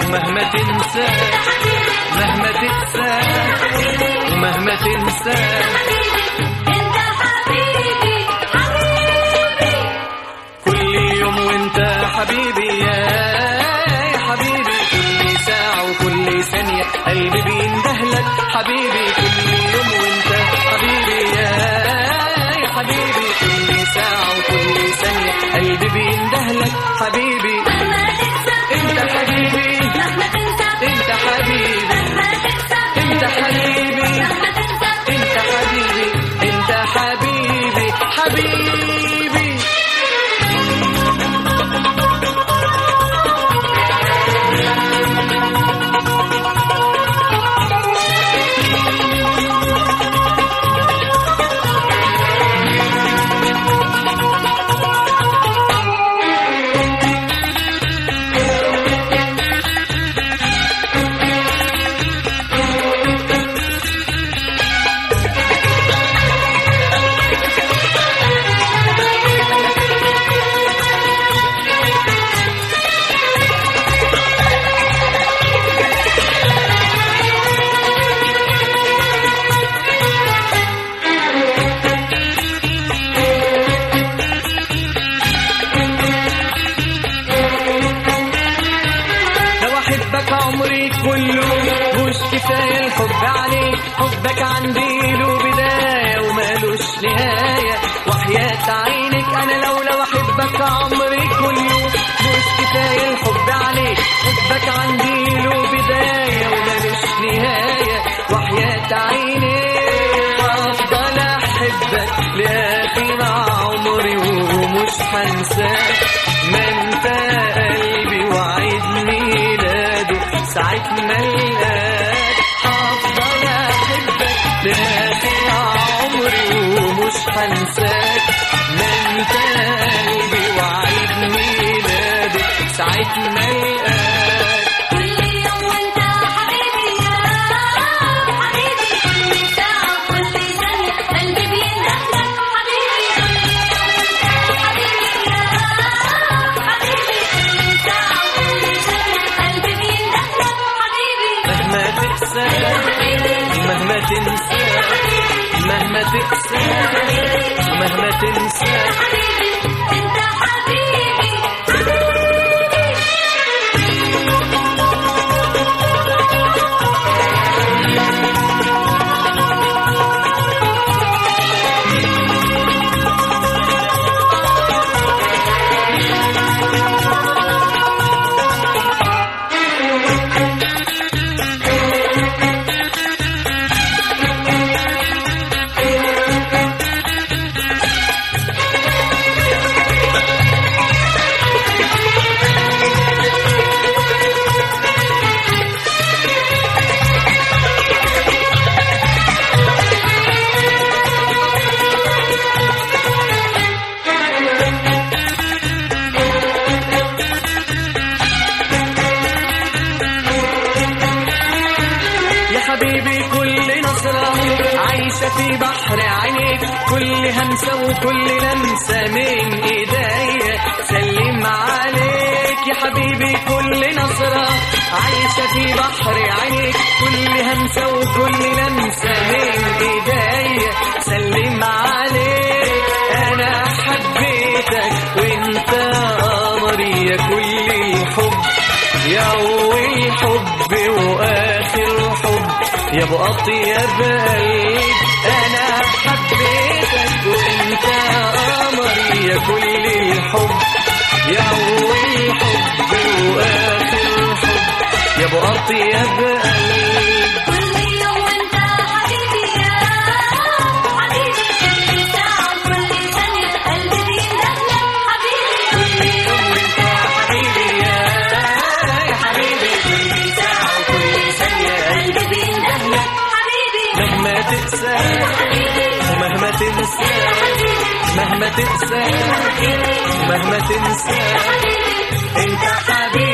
ومهما تنسى مهما تنسى ومهما تنسى انت حبيبي حبيبي كل يوم وانت حبيبي يا يا حبيبي كل ساعة وكل ثانية قلبي بيندهلك حبيبي كل يوم وانت حبيبي يا يا حبيبي كل ساعة وكل ثانية قلبي بيندهلك حبيبي مهما تنسى انت حبيبي مهما تنسى انت حبيبي مهما تنسى انت حبيبي مهما تنسى انت حبيبي انت حبيبي حبيبي لو احبك عمري كله مش كفايه الحب عليك حبك عندي له بدايه ومالوش نهايه وحياة عينك انا لو لو احبك عمري كله مش كفايه الحب عليك حبك عندي له بدايه ومالوش نهايه وحياة عينك افضل احبك لاخر عمري ومش هنساك ما انت قلبي وعيد ميلاده ساعة ما القاك هفضل احبك لاخر عمري ومش هنساك ما انت قلبي وعيد ميلاده ساعة ما القاك كل يوم وانت حبيبي يا حبيبي كل ساعة وكل ثانية قلبي بيندهلك حبيبي كل يوم وانت حبيبي يا حبيبي كل ساعة وكل ثانية قلبي بيندهلك حبيبي مهما تقسى مهما تنسى مهما تقسى مهما تنسى حبيبي انت حبيبي حبيبي يا حبيبي كل نظرة عايشة في بحر عينيك كل همسة وكل لمسة من ايديا سلم عليك يا حبيبي كل نظرة عايشة في بحر عينيك كل همسة وكل لمسة من ايديا سلم عليك انا حبيتك وانت قمري يا كل الحب يا أول حب وآخر حب يا أبو أطيب قلب أنا حبيتك وأنت قمري يا كل الحب يا أول حب وآخر حب يا أبو أطيب قلب كل يوم وانت حبيبي يا حبيبي كل ساعة وكل ثانية قلبي بيندهلك حبيبي كل يوم وأنت حبيبي يا يا حبيبي كل ساعة وكل ثانية قلبي بيندهلك حبيبي مهما تقسى ومهما تنسى مهما تقسى مهما تنسى انت حبيبي